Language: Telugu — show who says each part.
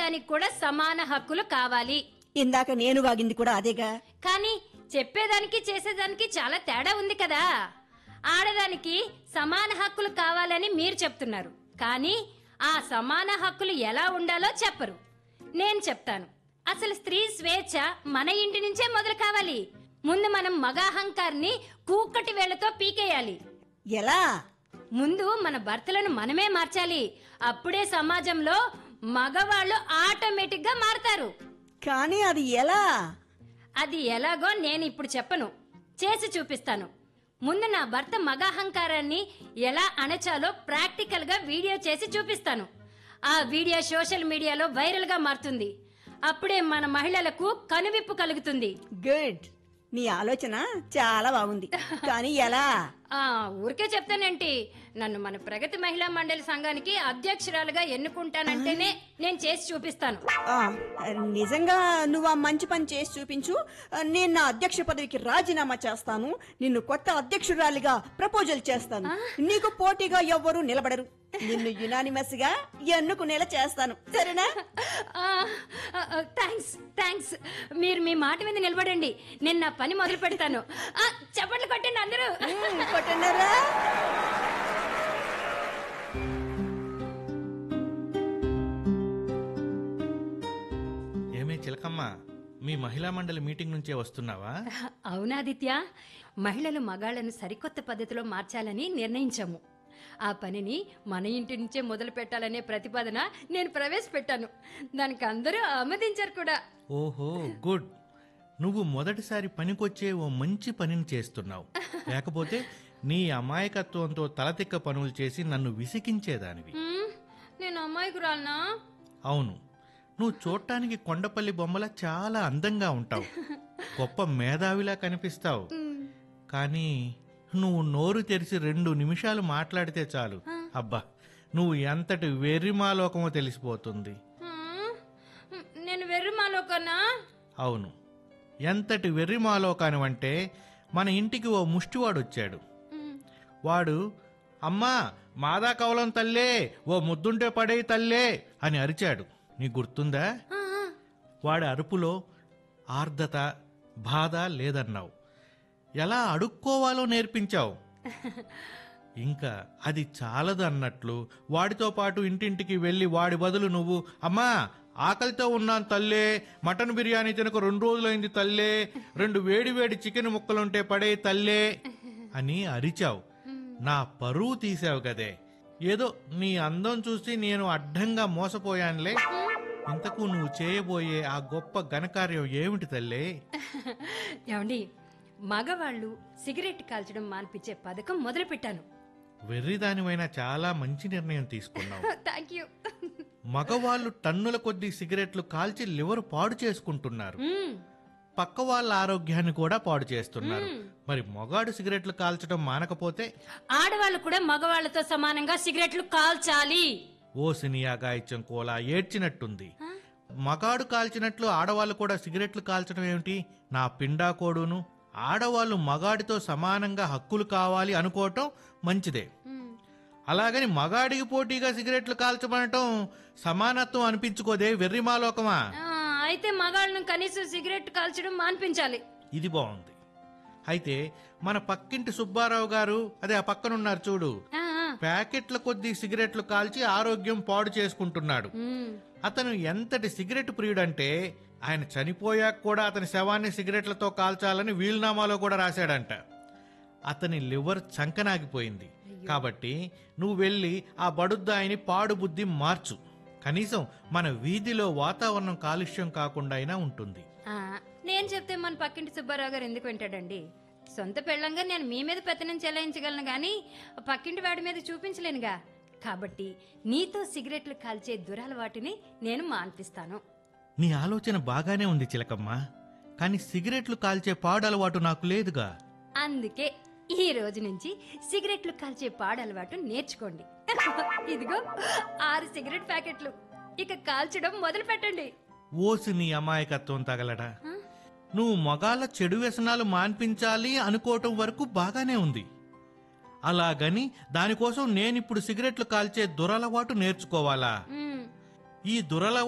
Speaker 1: ఆడదానికి కూడా సమాన హక్కులు కావాలి
Speaker 2: ఇందాక నేను వాగింది కూడా అదేగా
Speaker 1: కానీ చెప్పేదానికి చేసేదానికి చాలా తేడా ఉంది కదా ఆడదానికి సమాన హక్కులు కావాలని మీరు చెప్తున్నారు కానీ ఆ సమాన హక్కులు ఎలా ఉండాలో చెప్పరు నేను చెప్తాను అసలు స్త్రీ స్వేచ్ఛ మన ఇంటి నుంచే మొదలు కావాలి ముందు మనం మగాహంకార్ని కూక్కటి వేళ్లతో పీకేయాలి
Speaker 2: ఎలా
Speaker 1: ముందు మన భర్తలను మనమే మార్చాలి అప్పుడే సమాజంలో మగవాళ్ళు ఆటోమేటిక్ గా మారతారు
Speaker 2: కానీ అది ఎలా
Speaker 1: అది ఎలాగో నేను ఇప్పుడు చెప్పను చేసి చూపిస్తాను ముందు నా భర్త మగాహంకారాన్ని ఎలా అణచాలో ప్రాక్టికల్ గా వీడియో చేసి చూపిస్తాను ఆ వీడియో సోషల్ మీడియాలో వైరల్ గా మారుతుంది అప్పుడే మన మహిళలకు కనువిప్పు కలుగుతుంది
Speaker 2: గుడ్ నీ ఆలోచన చాలా బాగుంది కానీ ఎలా
Speaker 1: ఆ ఊరికే చెప్తానేంటి నన్ను మన ప్రగతి మహిళా మండలి సంఘానికి అధ్యక్షురాలుగా ఎన్నుకుంటానంటేనే నేను చేసి చూపిస్తాను
Speaker 2: ఆ, నిజంగా నువ్వు ఆ మంచి పని చేసి చూపించు నేను నా అధ్యక్ష పదవికి రాజీనామా చేస్తాను నిన్ను కొత్త అధ్యక్షురాలిగా ప్రపోజల్ చేస్తాను నీకు పోటీగా ఎవ్వరూ నిలబడరు నిన్ను యునానిమస్ గా ఎన్నుకునేలా చేస్తాను సరేనా
Speaker 1: థ్యాంక్స్ థ్యాంక్స్ మీరు మీ మాట మీద నిలబడండి నేను నా పని మొదలు పెడతాను ఆ, చప్పట్లు కొట్టండి అందరూ
Speaker 2: ఉమ్, కొట్టన్నారా
Speaker 3: ఏమే చిలకమ్మ మీ మహిళా మండలి మీటింగ్ నుంచే వస్తున్నావా
Speaker 1: అవునాదిత్య మహిళలు మగాళ్లను సరికొత్త పద్ధతిలో మార్చాలని నిర్ణయించాము ఆ పనిని మన ఇంటి నుంచే మొదలు పెట్టాలనే ప్రతిపాదన నేను ప్రవేశపెట్టాను దానికి అందరూ ఆమోదించారు కూడా
Speaker 3: ఓహో గుడ్ నువ్వు మొదటిసారి పనికొచ్చే ఓ మంచి పనిని చేస్తున్నావు లేకపోతే నీ అమాయకత్వంతో తలతిక్క పనులు చేసి నన్ను విసిగించేదానివి
Speaker 1: హ్మ్, నేను అమ్మాయికురాలనా
Speaker 3: అవును నువ్వు చూడటానికి కొండపల్లి బొమ్మల చాలా అందంగా ఉంటావు గొప్ప మేధావిలా కనిపిస్తావు కానీ నువ్వు నోరు తెరిచి రెండు నిమిషాలు మాట్లాడితే చాలు అబ్బా నువ్వు ఎంతటి వెర్రిమాలోకమో తెలిసిపోతుంది
Speaker 1: హ్మ్, నేను వెర్రిమాలోకనా
Speaker 3: అవును ఎంతటి వెర్రిమాలోకానివంటే మన ఇంటికి ఓ ముష్టివాడు వచ్చాడు
Speaker 1: హ్మ్,
Speaker 3: వాడు అమ్మా మాదా కవలం తల్లే ఓ ముద్దుంటే పడే తల్లే అని అరిచాడు నీకు గుర్తుందా
Speaker 1: ఆ, ఆ.
Speaker 3: వాడి అరుపులో ఆర్ద్రత బాధ లేదన్నావు ఎలా అడుక్కోవాలో నేర్పించావు ఇంకా అది చాలదు అన్నట్లు వాడితో పాటు ఇంటింటికి వెళ్ళి వాడి బదులు నువ్వు అమ్మా ఆకలితో ఉన్నాను తల్లే మటన్ బిర్యానీ తినక రెండు రోజులైంది తల్లే రెండు వేడి వేడి చికెన్ ముక్కలుంటే పడే తల్లే అని అరిచావు నా పరువు తీసావు కదే ఏదో నీ అందం చూసి నేను అడ్డంగా మోసపోయానులే ఇంతకు నువ్వు చేయబోయే ఆ గొప్ప ఘనకార్యం ఏమిటి తల్లే
Speaker 1: ఏమండి మగవాళ్ళు సిగరెట్ కాల్చడం మాన్పించే పథకం మొదలు పెట్టాను
Speaker 3: వెర్రిదానివైనా చాలా మంచి నిర్ణయం తీసుకున్నావు
Speaker 1: థ్యాంక్ యూ
Speaker 3: మగవాళ్ళు టన్నుల కొద్దీ సిగరెట్లు కాల్చి లివర్ పాడు చేసుకుంటున్నారు పక్క వాళ్ళ ఆరోగ్యాన్ని కూడా పాడు చేస్తున్నారు మరి మొగాడు సిగరెట్లు కాల్చడం మానకపోతే
Speaker 1: ఆడవాళ్ళు కూడా మగవాళ్ళతో సమానంగా సిగరెట్లు కాల్చాలి
Speaker 3: ఓ సినియా గాయత్యం కోలా ఏడ్చినట్టుంది మగాడు కాల్చినట్లు ఆడవాళ్ళు కూడా సిగరెట్లు కాల్చడం ఏమిటి నా పిండాకోడును ఆడవాళ్ళు మగాడితో సమానంగా హక్కులు కావాలి అనుకోవటం మంచిదే అలాగని మగాడికి పోటీగా సిగరెట్లు కాల్చమనటం సమానత్వం అనిపించుకోదే వెర్రిమాలోకమా
Speaker 1: ఆ, అయితే మగాళ్ళను కనీసం సిగరెట్ కాల్చడం మాన్పించాలి
Speaker 3: ఇది బాగుంది అయితే మన పక్కింటి సుబ్బారావు గారు అదే ఆ పక్కనున్నారు చూడు
Speaker 1: ఆ, ఆ.
Speaker 3: ప్యాకెట్ల కొద్దీ సిగరెట్లు కాల్చి ఆరోగ్యం పాడు చేసుకుంటున్నాడు
Speaker 1: మ్మ్.
Speaker 3: అతను ఎంతటి సిగరెట్ ప్రియుడంటే ఆయన చనిపోయాక కూడా అతని శవాన్ని సిగరెట్లతో కాల్చాలని వీలునామాలో కూడా రాశాడంట అతని లివర్ చంకనాగిపోయింది కాబట్టి నువ్వు వెళ్ళి ఆ బడుద్దాయిని పాడు బుద్ధి మార్చు కనీసం మన వీధిలో వాతావరణం కాలుష్యం కాకుండా అయినా ఉంటుంది
Speaker 1: ఆ, నేను చెప్తే మన పక్కింటి సుబ్బారావు గారు ఎందుకు వింటాడండి సొంత పెళ్ళంగా నేను మీ మీద పెత్తనం చెలాయించగలను గాని పక్కింటి వాడి మీద చూపించలేనుగా కాబట్టి నీతో సిగరెట్లు కాల్చే దురలవాటిని నేను మాన్పిస్తాను
Speaker 3: నీ ఆలోచన బాగానే ఉంది చిలకమ్మ కానీ సిగరెట్లు కాల్చే పాడు అలవాటు నాకు లేదుగా
Speaker 1: అందుకే ఈ రోజు నుంచి సిగరెట్లు కాల్చే పాడలవాటు నేర్చుకోండి ఇదిగో ఆరు సిగరెట్ ప్యాకెట్లు ఇక కాల్చడం మొదలు పెట్టండి
Speaker 3: ఓసి నీ అమాయకత్వం తగలడా నువ్వు మగాళ్ళ చెడు వ్యసనాలు మాన్పించాలి అనుకోవటం వరకు బాగానే ఉంది అలాగని దానికోసం నేనిప్పుడు సిగరెట్లు కాల్చే దురలవాటు నేర్చుకోవాలా
Speaker 1: మ్మ్.
Speaker 3: ఈ దురలవాటు